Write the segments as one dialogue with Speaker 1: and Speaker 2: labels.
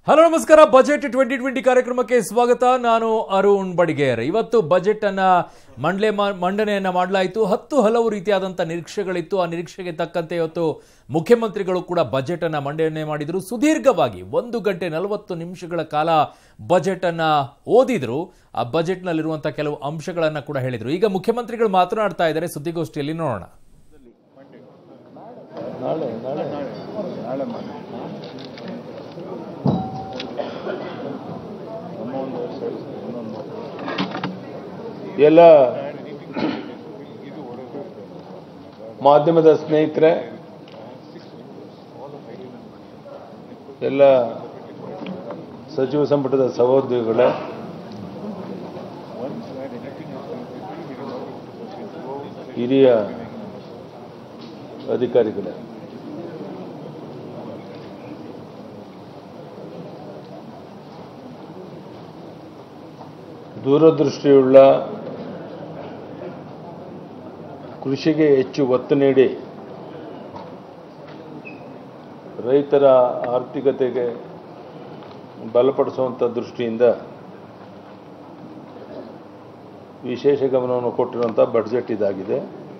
Speaker 1: hello ನಮಸ್ಕಾರ budget twenty twenty ಕಾರ್ಯಕ್ರಮಕ್ಕೆ ಸ್ವಾಗತ ನಾನು ಅರುಣ್ ಬಡಿಗೇರ್ ಇವತ್ತು ಬಜೆಟ್ ಅನ್ನ ಮಂಡನೆ ಮಾ- ಮಂಡನೆಯನ್ನ ಮಾಡಲಾಯಿತು ಹತ್ತು ಹಲವು ರೀತಿಯಾದಂಥ ನಿರೀಕ್ಷೆಗಳಿತ್ತು ಆ ನಿರೀಕ್ಷೆಗೆ ತಕ್ಕಂತೆ ಇವತ್ತು ಮುಖ್ಯಮಂತ್ರಿಗಳು ಕೂಡ ಬಜೆಟ್ ಅನ್ನ ಮಂಡನೆ ಮಾಡಿದ್ರು ಸುದೀರ್ಘವಾಗಿ ಒಂದು ಗಂಟೆ ನಲವತ್ತು ನಿಮಿಷಗಳ ಕಾಲ ಬಜೆಟ್ ಅನ್ನ ಓದಿದ್ರು ಆ ಬಜೆಟ್ ನಲ್ಲಿರುವಂತ ಕೆಲವು ಅಂಶಗಳನ್ನ ಕೂಡ ಹೇಳಿದ್ರು ಈಗ ಮುಖ್ಯಮಂತ್ರಿಗಳು ಮಾತನಾಡ್ತಾ ಇದ್ದಾರೆ ಸುದ್ದಿಗೋಷ್ಠಿಯಲ್ಲಿ ನೋಡೋಣ
Speaker 2: ನಾಳೆ ನಾಳೆ ನಾಳೆ ಮಾಡಿ ನಮ್ಮ ಒಂದು ವರ್ಷ ಇನ್ನೊಂದು ಎಲ್ಲ ಮಾಧ್ಯಮದ ಸ್ನೇಹಿತರೆ ಎಲ್ಲ ಸಚಿವ ಸಂಪುಟದ ಸಹೋದ್ಯೋಗಿಗಳೇ ಹಿರಿಯ ಅಧಿಕಾರಿಗಳೇ ದೂರದೃಷ್ಟಿಯುಳ್ಳ ಕೃಷಿಗೆ ಹೆಚ್ಚು ಒತ್ತು ನೀಡಿ ರೈತರ ಆರ್ಥಿಕತೆಗೆ ಬಲಪಡಿಸುವಂಥ ದೃಷ್ಟಿಯಿಂದ ವಿಶೇಷ ಗಮನವನ್ನು ಕೊಟ್ಟಿರುವಂಥ ಬಡ್ಜೆಟ್ ಇದಾಗಿದೆ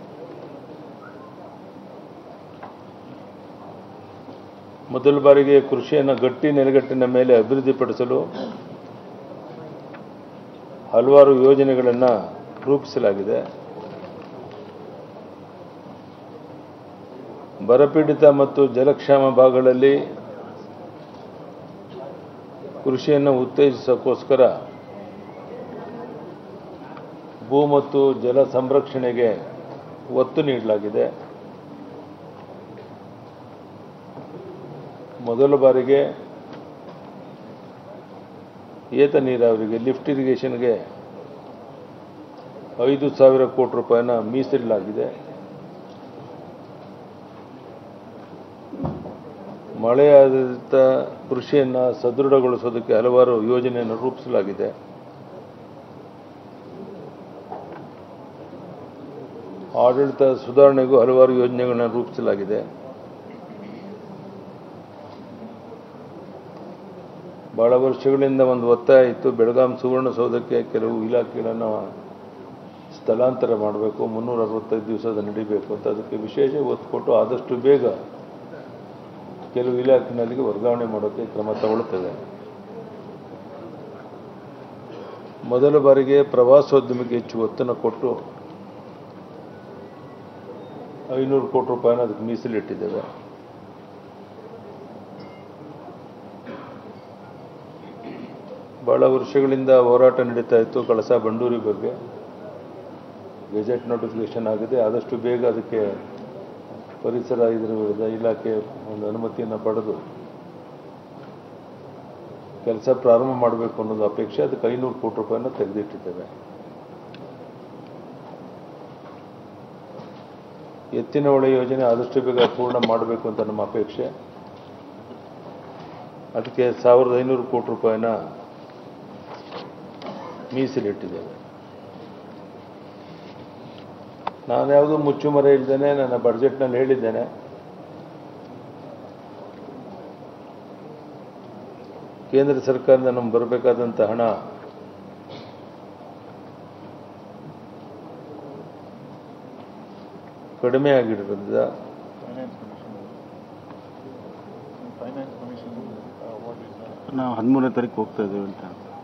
Speaker 2: ಮೊದಲ ಬಾರಿಗೆ ಕೃಷಿಯನ್ನು ಗಟ್ಟಿ ನೆಲೆಗಟ್ಟಿನ ಮೇಲೆ ಅಭಿವೃದ್ಧಿಪಡಿಸಲು ಹಲವಾರು ಯೋಜನೆಗಳನ್ನು ರೂಪಿಸಲಾಗಿದೆ ಬರಪೀಡಿತ ಮತ್ತು ಜಲಕ್ಷಾಮ ಭಾಗಗಳಲ್ಲಿ ಕೃಷಿಯನ್ನು ಉತ್ತೇಜಿಸೋಕ್ಕೋಸ್ಕರ ಭೂ ಮತ್ತು ಜಲ ಸಂರಕ್ಷಣೆಗೆ ಒತ್ತು ನೀಡಲಾಗಿದೆ ಮೊದಲ ಬಾರಿಗೆ ಏತ ನೀರಾವರಿಗೆ ಲಿಫ್ಟ್ ಇರಿಗೇಷನ್ಗೆ ಐದು ಸಾವಿರ ಕೋಟಿ ರೂಪಾಯಿನ ಮೀಸಲಿಡಲಾಗಿದೆ ಮಳೆ ಆಧಾರಿತ ಕೃಷಿಯನ್ನು ಸದೃಢಗೊಳಿಸೋದಕ್ಕೆ ಹಲವಾರು ಯೋಜನೆಯನ್ನು ರೂಪಿಸಲಾಗಿದೆ ಆಡಳಿತ ಸುಧಾರಣೆಗೂ ಹಲವಾರು ಯೋಜನೆಗಳನ್ನು ರೂಪಿಸಲಾಗಿದೆ ಬಹಳ ವರ್ಷಗಳಿಂದ ಒಂದು ಒತ್ತಾಯ ಇತ್ತು ಬೆಳಗಾಂ ಸುವರ್ಣಸೌಧಕ್ಕೆ ಕೆಲವು ಇಲಾಖೆಗಳನ್ನು ಸ್ಥಳಾಂತರ ಮಾಡಬೇಕು ಮುನ್ನೂರ ಅರವತ್ತೈದು ದಿವಸದ ನಡಿಬೇಕು ಅಂತ ಅದಕ್ಕೆ ವಿಶೇಷ ಒತ್ತು ಕೊಟ್ಟು ಆದಷ್ಟು ಬೇಗ ಕೆಲವು ಇಲಾಖೆಗಳಿಗೆ ವರ್ಗಾವಣೆ ಮಾಡೋಕ್ಕೆ ಕ್ರಮ ತಗೊಳ್ಳುತ್ತದೆ ಮೊದಲ ಬಾರಿಗೆ ಪ್ರವಾಸೋದ್ಯಮಕ್ಕೆ ಹೆಚ್ಚು ಒತ್ತನ್ನು ಕೊಟ್ಟು ಐನೂರು ಕೋಟಿ ರೂಪಾಯಿನ ಅದಕ್ಕೆ ಮೀಸಲಿಟ್ಟಿದ್ದೇವೆ ಬಹಳ ವರ್ಷಗಳಿಂದ ಹೋರಾಟ ನಡೀತಾ ಇತ್ತು ಕಳಸಾ ಬಂಡೂರಿ ಬಗ್ಗೆ ಗೆಜೆಟ್ ನೋಟಿಫಿಕೇಶನ್ ಆಗಿದೆ ಆದಷ್ಟು ಬೇಗ ಅದಕ್ಕೆ ಪರಿಸರ ಇದರ ವಿರುದ್ಧ ಇಲಾಖೆ ಒಂದು ಅನುಮತಿಯನ್ನು ಪಡೆದು ಕೆಲಸ ಪ್ರಾರಂಭ ಮಾಡಬೇಕು ಅನ್ನೋದು ಅಪೇಕ್ಷೆ ಅದಕ್ಕೆ ಐನೂರು ಕೋಟಿ ರೂಪಾಯಿನ ತೆಗೆದಿಟ್ಟಿದ್ದೇವೆ ಎತ್ತಿನ ಹೊಳೆ ಯೋಜನೆ ಆದಷ್ಟು ಬೇಗ ಪೂರ್ಣ ಮಾಡಬೇಕು ಅಂತ ನಮ್ಮ ಅಪೇಕ್ಷೆ ಅದಕ್ಕೆ ಸಾವಿರದ ಐನೂರು ಕೋಟಿ ರೂಪಾಯಿನ ಮೀಸಲಿಟ್ಟಿದ್ದೇವೆ ನಾನು ಯಾವುದೂ ಮುಚ್ಚುಮರೆ ಇಲ್ದೇನೆ ನನ್ನ ಬಡ್ಜೆಟ್ನಲ್ಲಿ ಹೇಳಿದ್ದೇನೆ ಕೇಂದ್ರ ಸರ್ಕಾರದಿಂದ ನಮ್ಗೆ ಬರಬೇಕಾದಂಥ ಹಣ ಕಡಿಮೆ ಆಗಿರೋದ್ರಿಂದ
Speaker 3: ನಾವು ಹದಿಮೂರನೇ ತಾರೀಕು ಹೋಗ್ತಾ ಇದ್ದೇವೆ ಅಂತ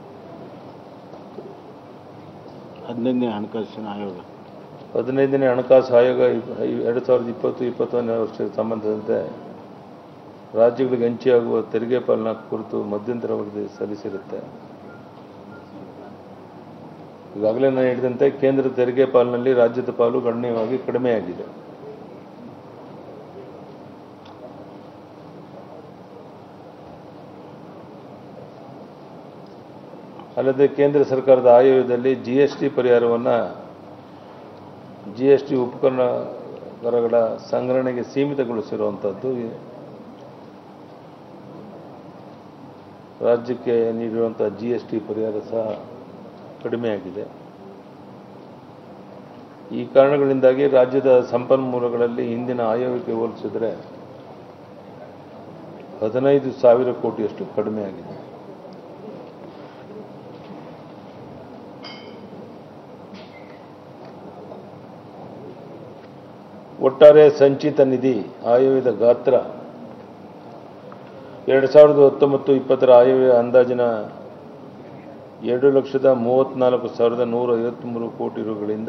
Speaker 3: ಹದಿನೈದನೇ ಹಣಕಾಸಿನ ಆಯೋಗ
Speaker 2: ಹದಿನೈದನೇ ಹಣಕಾಸು ಆಯೋಗ ಇಪ್- ಎರಡು ಸಾವಿರದ ಇಪ್ಪತ್ತು ಇಪ್ಪತ್ತೊಂದನೇ ವರ್ಷಕ್ಕೆ ಸಂಬಂಧಿಸಿದಂತೆ ರಾಜ್ಯಗಳಿಗೆ ಹಂಚಿಯಾಗುವ ತೆರಿಗೆ ಪಾಲನಾ ಕುರಿತು ಮಧ್ಯಂತರ ವರದಿ ಸಲ್ಲಿಸಿರುತ್ತೆ ಈಗಾಗಲೇ ನಾನು ಹೇಳಿದಂತೆ ಕೇಂದ್ರ ತೆರಿಗೆ ಪಾಲಿನಲ್ಲಿ ರಾಜ್ಯದ ಪಾಲು ಗಣನೀಯವಾಗಿ ಕಡಿಮೆಯಾಗಿದೆ ಅಲ್ಲದೆ ಕೇಂದ್ರ ಸರ್ಕಾರದ ಆಯೋಗದಲ್ಲಿ ಜಿ ಎಸ್ ಟಿ ಪರಿಹಾರವನ್ನು ಜಿ ಎಸ್ ಟಿ ಉಪಕರಣಗಳ ಸಂಗ್ರಹಣೆಗೆ ಸೀಮಿತಗೊಳಿಸಿರುವಂಥದ್ದು ರಾಜ್ಯಕ್ಕೆ ನೀಡಿರುವಂಥ ಜಿ ಎಸ್ ಟಿ ಪರಿಹಾರ ಸಹ ಕಡಿಮೆಯಾಗಿದೆ ಈ ಕಾರಣಗಳಿಂದಾಗಿ ರಾಜ್ಯದ ಸಂಪನ್ಮೂಲಗಳಲ್ಲಿ ಹಿಂದಿನ ಆಯೋಗಕ್ಕೆ ಹೋಲಿಸಿದರೆ ಹದಿನೈದು ಸಾವಿರ ಕೋಟಿಯಷ್ಟು ಕಡಿಮೆ ಆಗಿದೆ ಒಟ್ಟಾರೆ ಸಂಚಿತ ನಿಧಿ ಆಯವ್ಯದ ಗಾತ್ರ ಎರಡು ಸಾವಿರದ ಹತ್ತೊಂಬತ್ತು ಇಪ್ಪತ್ತರ ಆಯವ್ಯಯ ಅಂದಾಜಿನ ಎರಡು ಲಕ್ಷದ ಮೂವತ್ತ್ನಾಲ್ಕು ಸಾವಿರದ ನೂರ ಐವತ್ತ್ಮೂರು ಕೋಟಿ ರುಗಳಿಂದ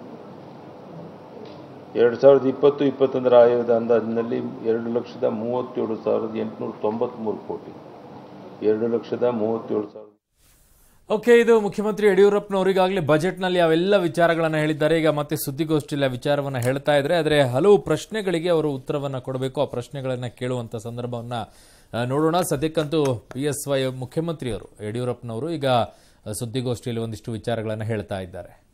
Speaker 2: ಎರಡು ಸಾವಿರದ ಇಪ್ಪತ್ತು ಇಪ್ಪತ್ತೊಂದರ ಆಯವ್ಯದ ಅಂದಾಜಿನಲ್ಲಿ ಎರಡು ಲಕ್ಷದ ಮೂವತ್ತೇಳು ಸಾವಿರದ ಎಂಟುನೂರ ತೊಂಬತ್ತ್ಮೂರು ಕೋಟಿ ಎರಡು ಲಕ್ಷದ ಮೂವತ್ತೇಳು ಸಾವಿರದ
Speaker 1: ಓಕೆ ಇದು ಮುಖ್ಯಮಂತ್ರಿ ಯಡಿಯೂರಪ್ಪನವರು ಈಗಾಗಲೇ ಬಜೆಟ್ನಲ್ಲಿ ಅವೆಲ್ಲ ವಿಚಾರಗಳನ್ನು ಹೇಳಿದ್ದಾರೆ ಈಗ ಮತ್ತೆ ಸುದ್ದಿಗೋಷ್ಠಿಯಲ್ಲಿ ಆ ವಿಚಾರವನ್ನು ಹೇಳ್ತಾ ಇದ್ರೆ ಆದರೆ ಹಲವು ಪ್ರಶ್ನೆಗಳಿಗೆ ಅವರು ಉತ್ತರವನ್ನು ಕೊಡಬೇಕು ಆ ಪ್ರಶ್ನೆಗಳನ್ನು ಕೇಳುವಂತ ಸಂದರ್ಭವನ್ನ ಆ, ನೋಡೋಣ ಸದ್ಯಕ್ಕಂತೂ ಪಿ ಎಸ್ ವೈ ಮುಖ್ಯಮಂತ್ರಿಯವರು ಯಡಿಯೂರಪ್ಪನವರು ಈಗ ಆ, ಸುದ್ದಿಗೋಷ್ಠಿಯಲ್ಲಿ ಒಂದಿಷ್ಟು ವಿಚಾರಗಳನ್ನು ಹೇಳ್ತಾ ಇದ್ದಾರೆ